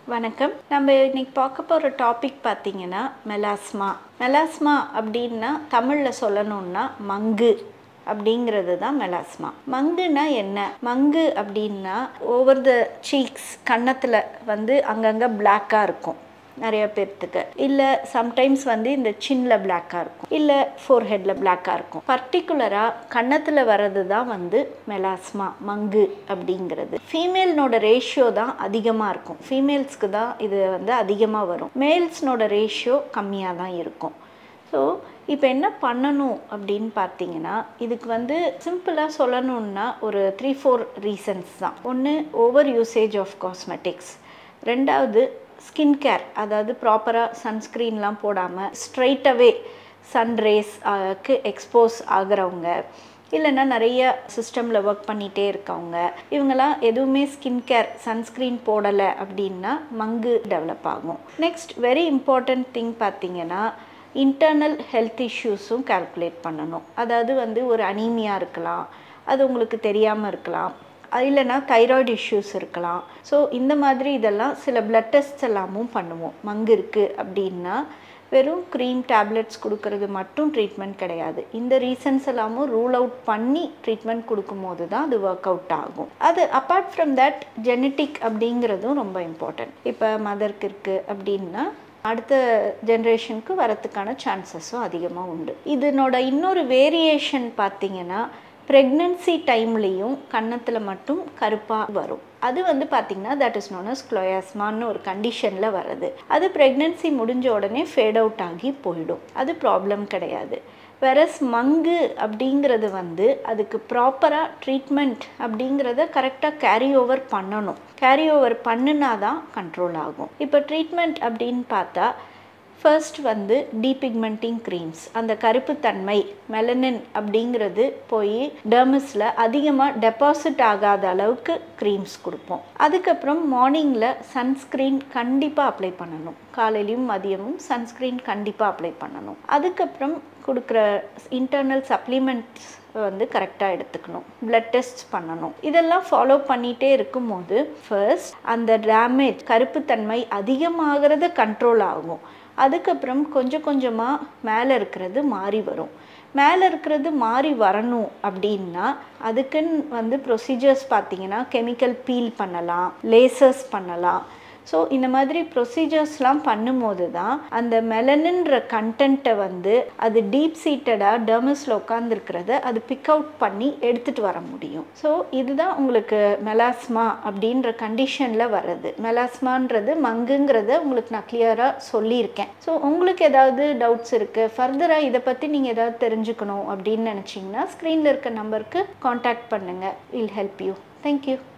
வணக்கம் நம்ம இன்னைக்கு பார்க்க போகிற டாபிக் பார்த்தீங்கன்னா மெலாஸ்மா மெலாஸ்மா அப்படின்னா தமிழில் சொல்லணும்னா மங்கு அப்படிங்கிறது தான் மெலாஸ்மா மங்குனா என்ன மங்கு அப்படின்னா ஓவர் த சீக்ஸ் கன்னத்தில் வந்து அங்கங்கே பிளாக்காக இருக்கும் நிறைய பேர்த்துக்கு இல்லை சம்டைம்ஸ் வந்து இந்த சின்ல பிளாக்காக இருக்கும் இல்லை ஃபோர்ஹெட்டில் பிளாக்காக இருக்கும் பர்டிகுலராக கன்னத்தில் வர்றது தான் வந்து மெலாஸ்மா மங்கு அப்படிங்கிறது ஃபீமேல்னோட ரேஷியோ தான் அதிகமாக இருக்கும் ஃபீமேல்ஸ்க்கு தான் இது வந்து அதிகமாக வரும் மேல்ஸ்னோட ரேஷியோ கம்மியாக தான் இருக்கும் ஸோ இப்போ என்ன பண்ணணும் அப்படின்னு பார்த்தீங்கன்னா இதுக்கு வந்து சிம்பிளாக சொல்லணுன்னா ஒரு த்ரீ ஃபோர் ரீசன்ஸ் தான் ஒன்று ஓவர் யூசேஜ் ஆஃப் காஸ்மெட்டிக்ஸ் ரெண்டாவது ஸ்கின் கேர் அதாவது ப்ராப்பராக சன்ஸ்க்ரீன்லாம் போடாமல் ஸ்ட்ரைட்டாகவே சன்ரேஸ்க்கு எக்ஸ்போஸ் ஆகிறவங்க இல்லைன்னா நிறைய சிஸ்டமில் ஒர்க் பண்ணிகிட்டே இருக்கவங்க இவங்கெல்லாம் எதுவுமே ஸ்கின் கேர் சன்ஸ்க்ரீன் போடலை அப்படின்னா மங்கு டெவலப் ஆகும் நெக்ஸ்ட் வெரி இம்பார்ட்டண்ட் திங் பார்த்தீங்கன்னா இன்டர்னல் ஹெல்த் இஷ்யூஸும் கால்குலேட் பண்ணணும் அதாவது வந்து ஒரு அனீமியா இருக்கலாம் அது உங்களுக்கு தெரியாமல் இருக்கலாம் இல்லைனா தைராய்டு இஷ்யூஸ் இருக்கலாம் ஸோ இந்த மாதிரி இதெல்லாம் சில பிளட் டெஸ்ட்ஸ் எல்லாமும் பண்ணுவோம் மங்கு இருக்குது அப்படின்னா வெறும் க்ரீம் டேப்லெட்ஸ் கொடுக்கறது மட்டும் ட்ரீட்மெண்ட் கிடையாது இந்த ரீசன்ஸ் எல்லாமும் ரூல் அவுட் பண்ணி ட்ரீட்மெண்ட் கொடுக்கும்போது தான் அது ஒர்க் அவுட் ஆகும் அது அப்பார்ட் ஃப்ரம் தட் ஜெனட்டிக் அப்படிங்கிறதும் ரொம்ப இம்பார்ட்டன்ட் இப்போ மதருக்கு இருக்குது அப்படின்னா அடுத்த ஜென்ரேஷனுக்கு வரத்துக்கான சான்சஸும் அதிகமாக உண்டு இதனோட இன்னொரு வேரியேஷன் பார்த்தீங்கன்னா ப்ரெக்னன்சி டைம்லேயும் கன்னத்தில் மட்டும் கருப்பாக வரும் அது வந்து பார்த்திங்கன்னா தட் இஸ் நோன் அஸ் குளோயாஸ்மான்னு ஒரு கண்டிஷனில் வர்றது அது ப்ரெக்னன்சி முடிஞ்ச உடனே ஃபேட் அவுட் ஆகி போயிடும் அது ப்ராப்ளம் கிடையாது வெரஸ் மங்கு அப்படிங்கிறது வந்து அதுக்கு ப்ராப்பராக ட்ரீட்மெண்ட் அப்படிங்கிறத கரெக்டாக கேரி ஓவர் பண்ணணும் கேரி ஓவர் பண்ணுனா தான் கண்ட்ரோல் ஆகும் இப்போ ட்ரீட்மெண்ட் அப்படின்னு பார்த்தா ஃபர்ஸ்ட் வந்து டீபிக்மெண்டிங் க்ரீம்ஸ் அந்த கருப்புத்தன்மை மெலனின் அப்படிங்கிறது போய் டெர்மஸில் அதிகமாக டெபாசிட் ஆகாத அளவுக்கு க்ரீம்ஸ் கொடுப்போம் அதுக்கப்புறம் மார்னிங்கில் சன்ஸ்க்ரீன் கண்டிப்பாக அப்ளை பண்ணணும் காலையிலையும் மதியமும் சன்ஸ்க்ரீன் கண்டிப்பாக அப்ளை பண்ணணும் அதுக்கப்புறம் கொடுக்குற இன்டர்னல் சப்ளிமெண்ட்ஸ் வந்து கரெக்டாக எடுத்துக்கணும் பிளட் டெஸ்ட் பண்ணணும் இதெல்லாம் ஃபாலோ பண்ணிகிட்டே இருக்கும்போது ஃபர்ஸ்ட் அந்த டேமேஜ் கருப்புத்தன்மை அதிகமாகிறத கண்ட்ரோல் ஆகும் அதுக்கப்புறம் கொஞ்சம் கொஞ்சமாக மேலே இருக்கிறது மாறி வரும் மேலே இருக்கிறது மாறி வரணும் அப்படின்னா அதுக்குன்னு வந்து ப்ரொசீஜர்ஸ் பார்த்தீங்கன்னா கெமிக்கல் பீல் பண்ணலாம் லேசர்ஸ் பண்ணலாம் ஸோ இந்த மாதிரி ப்ரொசீஜர்ஸ்லாம் பண்ணும்போது தான் அந்த மெலனுன்ற கண்டென்ட்டை வந்து அது டீப் சீட்டடாக டெர்மஸில் உட்காந்துருக்கிறத அது பிக் அவுட் பண்ணி எடுத்துகிட்டு வர முடியும் ஸோ இதுதான் உங்களுக்கு மெலாஸ்மா அப்படின்ற கண்டிஷனில் வர்றது மெலாஸ்மான்றது மங்குங்கிறத உங்களுக்கு நான் கிளியராக சொல்லியிருக்கேன் ஸோ உங்களுக்கு ஏதாவது டவுட்ஸ் இருக்குது ஃபர்தராக இதை பற்றி நீங்கள் ஏதாவது தெரிஞ்சுக்கணும் அப்படின்னு நினச்சிங்கன்னா ஸ்க்ரீனில் இருக்க நம்பருக்கு காண்டாக்ட் பண்ணுங்கள் வில் ஹெல்ப் யூ தேங்க்யூ